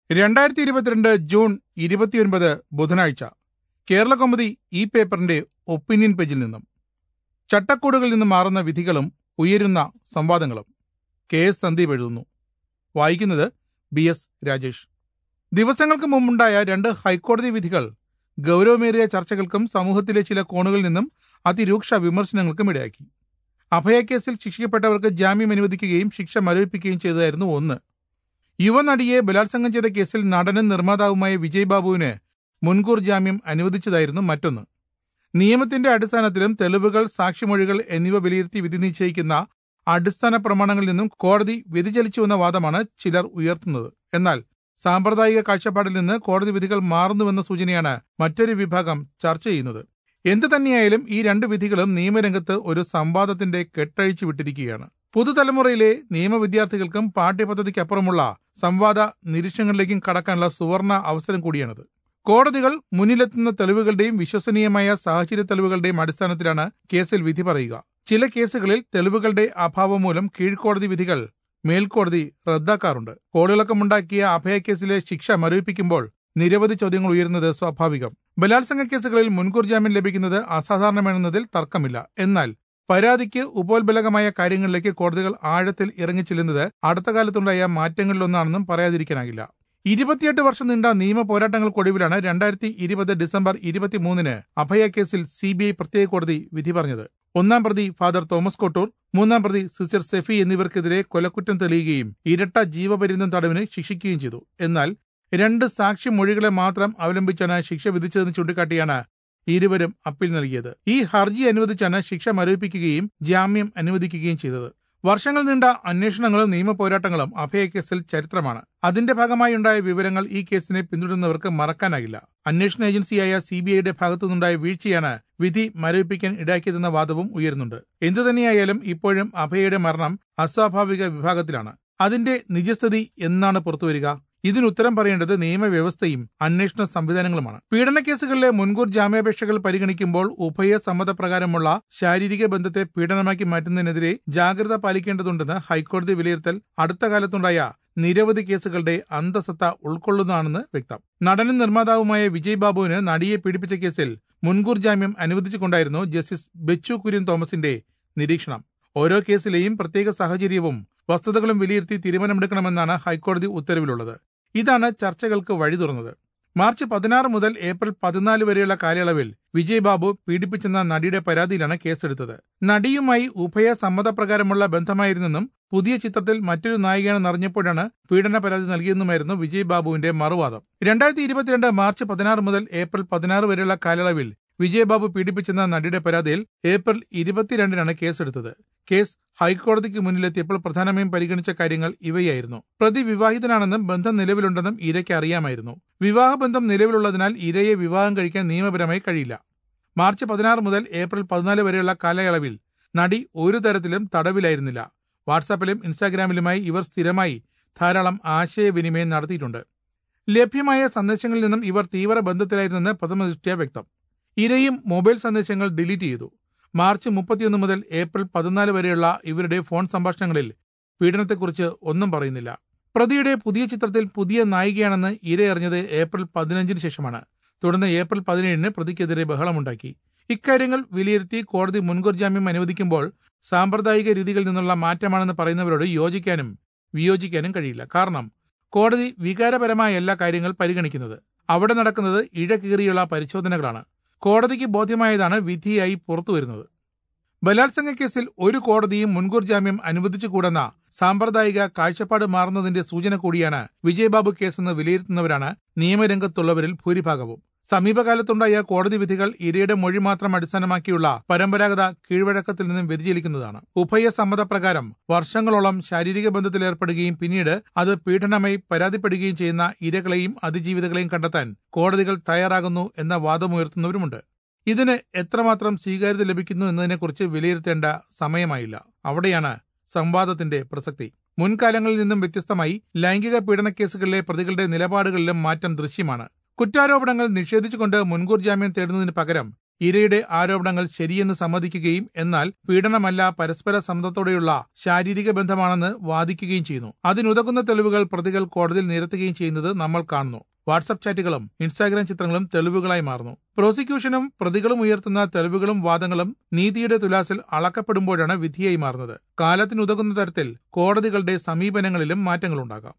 രണ്ടായിരത്തി ഇരുപത്തിരണ്ട് ജൂൺ ഇരുപത്തിയൊൻപത് ബുധനാഴ്ച കേരള കൗമുദി ഈ പേപ്പറിന്റെ ഒപ്പീനിയൻ പേജിൽ നിന്നും ചട്ടക്കൂടുകളിൽ നിന്ന് മാറുന്ന വിധികളും ഉയരുന്ന സംവാദങ്ങളും കെ എസ് സന്ദീപ് എഴുതുന്നു വായിക്കുന്നത് ബി എസ് രാജേഷ് ദിവസങ്ങൾക്ക് മുമ്പുണ്ടായ രണ്ട് ഹൈക്കോടതി വിധികൾ ഗൗരവമേറിയ ചർച്ചകൾക്കും സമൂഹത്തിലെ ചില കോണുകളിൽ നിന്നും അതിരൂക്ഷ വിമർശനങ്ങൾക്കും ഇടയാക്കി അഭയക്കേസിൽ ശിക്ഷിക്കപ്പെട്ടവർക്ക് ജാമ്യം അനുവദിക്കുകയും ശിക്ഷ മരവിപ്പിക്കുകയും ചെയ്തതായിരുന്നു ഒന്ന് യുവനടിയെ ബലാത്സംഗം ചെയ്ത കേസിൽ നടനും നിർമ്മാതാവുമായ വിജയ് ബാബുവിന് മുൻകൂർ ജാമ്യം അനുവദിച്ചതായിരുന്നു മറ്റൊന്ന് നിയമത്തിന്റെ അടിസ്ഥാനത്തിലും തെളിവുകൾ സാക്ഷിമൊഴികൾ എന്നിവ വിലയിരുത്തി വിധി നിശ്ചയിക്കുന്ന അടിസ്ഥാന പ്രമാണങ്ങളിൽ നിന്നും കോടതി വ്യതിചലിച്ചുവെന്ന വാദമാണ് ചിലർ ഉയർത്തുന്നത് എന്നാൽ സാമ്പ്രദായിക കാഴ്ചപ്പാടിൽ നിന്ന് കോടതി വിധികൾ മാറുന്നുവെന്ന സൂചനയാണ് മറ്റൊരു വിഭാഗം ചർച്ച ചെയ്യുന്നത് എന്തു തന്നെയായാലും ഈ രണ്ട് വിധികളും നിയമരംഗത്ത് ഒരു സംവാദത്തിന്റെ കെട്ടഴിച്ചു വിട്ടിരിക്കുകയാണ് പുതുതലമുറയിലെ നിയമ വിദ്യാർത്ഥികൾക്കും പാഠ്യപദ്ധതിക്കപ്പുറമുള്ള സംവാദ നിരീക്ഷണങ്ങളിലേക്കും കടക്കാനുള്ള സുവർണ അവസരം കൂടിയാണിത് കോടതികൾ മുന്നിലെത്തുന്ന തെളിവുകളുടെയും വിശ്വസനീയമായ സാഹചര്യ തെളിവുകളുടെയും അടിസ്ഥാനത്തിലാണ് കേസിൽ വിധി പറയുക ചില കേസുകളിൽ തെളിവുകളുടെ അഭാവം മൂലം കീഴ്ക്കോടതി വിധികൾ മേൽക്കോടതി റദ്ദാക്കാറുണ്ട് കോളിളക്കമുണ്ടാക്കിയ അഭയക്കേസിലെ ശിക്ഷ മരവിപ്പിക്കുമ്പോൾ നിരവധി ചോദ്യങ്ങൾ ഉയരുന്നത് സ്വാഭാവികം ബലാത്സംഗ കേസുകളിൽ മുൻകൂർ ജാമ്യം ലഭിക്കുന്നത് അസാധാരണമാണെന്നതിൽ തർക്കമില്ല എന്നാൽ പരാതിക്ക് ഉപോത്ബലകമായ കാര്യങ്ങളിലേക്ക് കോടതികൾ ആഴത്തിൽ ഇറങ്ങിച്ചെല്ലുന്നത് അടുത്ത കാലത്തുണ്ടായ മാറ്റങ്ങളിലൊന്നാണെന്നും പറയാതിരിക്കാനാകില്ല ഇരുപത്തിയെട്ട് വർഷം നീണ്ട നിയമ പോരാട്ടങ്ങൾക്കൊടുവിലാണ് രണ്ടായിരത്തി ഇരുപത് ഡിസംബർ ഇരുപത്തിമൂന്നിന് അഭയക്കേസിൽ സി ബി ഐ പ്രത്യേക കോടതി വിധി പറഞ്ഞത് ഒന്നാം പ്രതി ഫാദർ തോമസ് കോട്ടൂർ മൂന്നാം പ്രതി സിസ്റ്റർ സെഫി എന്നിവർക്കെതിരെ കൊലക്കുറ്റം തെളിയുകയും ഇരട്ട ജീവപര്യന്തം തടവിന് ശിക്ഷിക്കുകയും ചെയ്തു എന്നാൽ രണ്ട് സാക്ഷി മൊഴികളെ മാത്രം അവലംബിച്ചാണ് ശിക്ഷ വിധിച്ചതെന്ന് ചൂണ്ടിക്കാട്ടിയാണ് ഇരുവരും അപ്പീൽ നൽകിയത് ഈ ഹർജി അനുവദിച്ചാണ് ശിക്ഷ മരവിപ്പിക്കുകയും ജാമ്യം അനുവദിക്കുകയും ചെയ്തത് വർഷങ്ങൾ നീണ്ട അന്വേഷണങ്ങളും നിയമ പോരാട്ടങ്ങളും അഭയക്കേസിൽ ചരിത്രമാണ് അതിന്റെ ഭാഗമായുണ്ടായ വിവരങ്ങൾ ഈ കേസിനെ പിന്തുടരുന്നവർക്ക് മറക്കാനാകില്ല അന്വേഷണ ഏജൻസിയായ സി ബി ഐയുടെ ഭാഗത്തുനിന്നുണ്ടായ വീഴ്ചയാണ് വിധി മരവിപ്പിക്കാൻ ഇടയാക്കിയതെന്ന വാദവും ഉയരുന്നുണ്ട് എന്തുതന്നെയായാലും ഇപ്പോഴും അഭയയുടെ മരണം അസ്വാഭാവിക വിഭാഗത്തിലാണ് അതിന്റെ നിജസ്ഥിതി എന്നാണ് പുറത്തുവരിക ഇതിനുത്തരം പറയേണ്ടത് നിയമവ്യവസ്ഥയും അന്വേഷണ സംവിധാനങ്ങളുമാണ് പീഡനക്കേസുകളിലെ മുൻകൂർ ജാമ്യാപേക്ഷകൾ പരിഗണിക്കുമ്പോൾ ഉഭയ സമ്മതപ്രകാരമുള്ള ശാരീരിക ബന്ധത്തെ പീഡനമാക്കി മാറ്റുന്നതിനെതിരെ ജാഗ്രത പാലിക്കേണ്ടതുണ്ടെന്ന് ഹൈക്കോടതി വിലയിരുത്തൽ അടുത്ത കാലത്തുണ്ടായ നിരവധി കേസുകളുടെ അന്തസത്ത ഉൾക്കൊള്ളുന്നതാണെന്ന് വ്യക്തം നടനും നിർമ്മാതാവുമായ വിജയ് ബാബുവിന് നടിയെ പീഡിപ്പിച്ച കേസിൽ മുൻകൂർ ജാമ്യം അനുവദിച്ചുകൊണ്ടായിരുന്നു ജസ്റ്റിസ് ബെച്ചു കുര്യൻ തോമസിന്റെ നിരീക്ഷണം ഓരോ കേസിലെയും പ്രത്യേക സാഹചര്യവും വസ്തുതകളും വിലയിരുത്തി തീരുമാനമെടുക്കണമെന്നാണ് ഹൈക്കോടതി ഉത്തരവിലുള്ളത് ഇതാണ് ചർച്ചകൾക്ക് വഴി തുറന്നത് മാർച്ച് പതിനാറ് മുതൽ ഏപ്രിൽ പതിനാല് വരെയുള്ള കാലയളവിൽ വിജയ് ബാബു പീഡിപ്പിച്ചെന്ന നടിയുടെ പരാതിയിലാണ് കേസെടുത്തത് നടിയുമായി ഉഭയ സമ്മതപ്രകാരമുള്ള ബന്ധമായിരുന്നെന്നും പുതിയ ചിത്രത്തിൽ മറ്റൊരു നായികയാണെന്ന് അറിഞ്ഞപ്പോഴാണ് പീഡന പരാതി നൽകിയെന്നുമായിരുന്നു വിജയ് ബാബുവിന്റെ മറുവാദം രണ്ടായിരത്തി ഇരുപത്തിരണ്ട് മാർച്ച് പതിനാറ് മുതൽ ഏപ്രിൽ പതിനാറ് വരെയുള്ള കാലയളവിൽ വിജയബാബു പീഡിപ്പിച്ചെന്ന നടിയുടെ പരാതിയിൽ ഏപ്രിൽ ഇരുപത്തിരണ്ടിനാണ് കേസെടുത്തത് കേസ് ഹൈക്കോടതിക്ക് മുന്നിലെത്തിയപ്പോൾ പ്രധാനമായും പരിഗണിച്ച കാര്യങ്ങൾ ഇവയായിരുന്നു പ്രതി വിവാഹിതനാണെന്നും ബന്ധം നിലവിലുണ്ടെന്നും ഇരയ്ക്ക് അറിയാമായിരുന്നു വിവാഹബന്ധം നിലവിലുള്ളതിനാൽ ഇരയെ വിവാഹം കഴിക്കാൻ നിയമപരമായി കഴിയില്ല മാർച്ച് പതിനാറ് മുതൽ ഏപ്രിൽ പതിനാല് വരെയുള്ള കാലയളവിൽ നടി ഒരു തരത്തിലും തടവിലായിരുന്നില്ല വാട്സാപ്പിലും ഇൻസ്റ്റാഗ്രാമിലുമായി ഇവർ സ്ഥിരമായി ധാരാളം ആശയവിനിമയം നടത്തിയിട്ടുണ്ട് ലഭ്യമായ സന്ദേശങ്ങളിൽ നിന്നും ഇവർ തീവ്ര ബന്ധത്തിലായിരുന്നെന്ന് പ്രഥമദൃഷ്ട്യാ വ്യക്തം ഇരയും മൊബൈൽ സന്ദേശങ്ങൾ ഡിലീറ്റ് ചെയ്തു മാർച്ച് മുപ്പത്തിയൊന്ന് മുതൽ ഏപ്രിൽ പതിനാല് വരെയുള്ള ഇവരുടെ ഫോൺ സംഭാഷണങ്ങളിൽ പീഡനത്തെക്കുറിച്ച് ഒന്നും പറയുന്നില്ല പ്രതിയുടെ പുതിയ ചിത്രത്തിൽ പുതിയ നായികയാണെന്ന് ഇര അറിഞ്ഞത് ഏപ്രിൽ പതിനഞ്ചിന് ശേഷമാണ് തുടർന്ന് ഏപ്രിൽ പതിനേഴിന് പ്രതിക്കെതിരെ ബഹളമുണ്ടാക്കി ഇക്കാര്യങ്ങൾ വിലയിരുത്തി കോടതി മുൻകൂർ ജാമ്യം അനുവദിക്കുമ്പോൾ സാമ്പ്രദായിക രീതികളിൽ നിന്നുള്ള മാറ്റമാണെന്ന് പറയുന്നവരോട് യോജിക്കാനും വിയോജിക്കാനും കഴിയില്ല കാരണം കോടതി വികാരപരമായല്ല കാര്യങ്ങൾ പരിഗണിക്കുന്നത് അവിടെ നടക്കുന്നത് ഇഴകീറിയുള്ള പരിശോധനകളാണ് കോടതിക്ക് ബോധ്യമായതാണ് വിധിയായി പുറത്തുവരുന്നത് ബലാത്സംഗ കേസിൽ ഒരു കോടതിയും മുൻകൂർ ജാമ്യം അനുവദിച്ചുകൂടെന്ന സാമ്പ്രദായിക കാഴ്ചപ്പാട് മാറുന്നതിന്റെ സൂചന കൂടിയാണ് വിജയബാബു കേസെന്ന് വിലയിരുത്തുന്നവരാണ് നിയമരംഗത്തുള്ളവരിൽ ഭൂരിഭാഗവും സമീപകാലത്തുണ്ടായ കോടതി വിധികൾ ഇരയുടെ മൊഴി മാത്രം അടിസ്ഥാനമാക്കിയുള്ള പരമ്പരാഗത കീഴ്വഴക്കത്തിൽ നിന്നും വ്യതിചലിക്കുന്നതാണ് ഉഭയ സമ്മതപ്രകാരം വർഷങ്ങളോളം ശാരീരിക ബന്ധത്തിലേർപ്പെടുകയും പിന്നീട് അത് പീഡനമായി പരാതിപ്പെടുകയും ചെയ്യുന്ന ഇരകളെയും അതിജീവിതകളെയും കണ്ടെത്താൻ കോടതികൾ തയ്യാറാകുന്നു എന്ന വാദമുയർത്തുന്നവരുമുണ്ട് ഇതിന് എത്രമാത്രം സ്വീകാര്യത ലഭിക്കുന്നു എന്നതിനെക്കുറിച്ച് വിലയിരുത്തേണ്ട സമയമായില്ല അവിടെയാണ് സംവാദത്തിന്റെ പ്രസക്തി മുൻകാലങ്ങളിൽ നിന്നും വ്യത്യസ്തമായി ലൈംഗിക പീഡന കേസുകളിലെ പ്രതികളുടെ നിലപാടുകളിലും മാറ്റം ദൃശ്യമാണ് കുറ്റാരോപണങ്ങൾ നിഷേധിച്ചുകൊണ്ട് മുൻകൂർ ജാമ്യം തേടുന്നതിന് പകരം ഇരയുടെ ആരോപണങ്ങൾ ശരിയെന്ന് സമ്മതിക്കുകയും എന്നാൽ പീഡനമല്ല പരസ്പര സമ്മതത്തോടെയുള്ള ശാരീരിക ബന്ധമാണെന്ന് വാദിക്കുകയും ചെയ്യുന്നു അതിനുതകുന്ന തെളിവുകൾ പ്രതികൾ കോടതിയിൽ നിരത്തുകയും ചെയ്യുന്നത് നമ്മൾ കാണുന്നു വാട്സപ്പ് ചാറ്റുകളും ഇൻസ്റ്റാഗ്രാം ചിത്രങ്ങളും തെളിവുകളായി മാറുന്നു പ്രോസിക്യൂഷനും പ്രതികളും ഉയർത്തുന്ന തെളിവുകളും വാദങ്ങളും നീതിയുടെ തുലാസിൽ അളക്കപ്പെടുമ്പോഴാണ് വിധിയായി മാറുന്നത് കാലത്തിനുതകുന്ന തരത്തിൽ കോടതികളുടെ സമീപനങ്ങളിലും മാറ്റങ്ങളുണ്ടാകാം